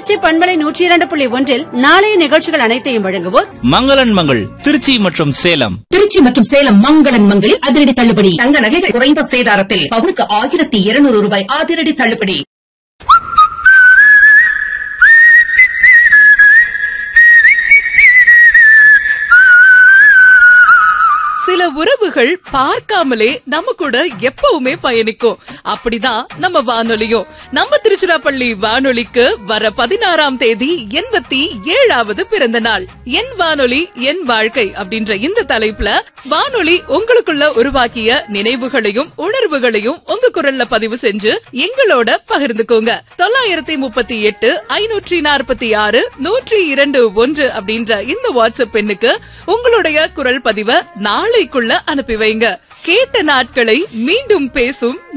திருச்சி பண்பலை நூற்றி இரண்டு புள்ளி ஒன்றில் நாளைய நிகழ்ச்சிகள் அனைத்தையும் வழங்குவோர் மங்களன் மங்கள் திருச்சி மற்றும் சேலம் திருச்சி மற்றும் சேலம் மங்களன் மங்களில் அதிரடி தள்ளுபடி தங்க நகைகள் குறைந்த சேதாரத்தில் பவுனுக்கு ஆயிரத்தி இருநூறு ரூபாய் அதிரடி தள்ளுபடி சில உறவுகள் பார்க்காமலே நம்ம கூட எப்பவுமே பயணிக்கும் அப்படிதான் நம்ம வானொலியும் நம்ம திருச்சிராப்பள்ளி வானொலிக்கு வர பதினாறாம் தேதி எண்பத்தி ஏழாவது பிறந்த நாள் என் வானொலி என் வாழ்க்கை அப்படின்ற இந்த தலைப்புல வானொலி உங்களுக்குள்ள உருவாக்கிய நினைவுகளையும் உணர்வுகளையும் உங்க குரல்ல பதிவு செஞ்சு எங்களோட பகிர்ந்துக்கோங்க தொள்ளாயிரத்தி முப்பத்தி எட்டு ஐநூற்றி நாற்பத்தி ஆறு நூற்றி இரண்டு ஒன்று அப்படின்ற இந்த வாட்ஸ்அப் எண்ணுக்கு உங்களுடைய குரல் பதிவை நாளைக்குள்ள அனுப்பி வைங்க கேட்ட நாட்களை மீண்டும் பேசும்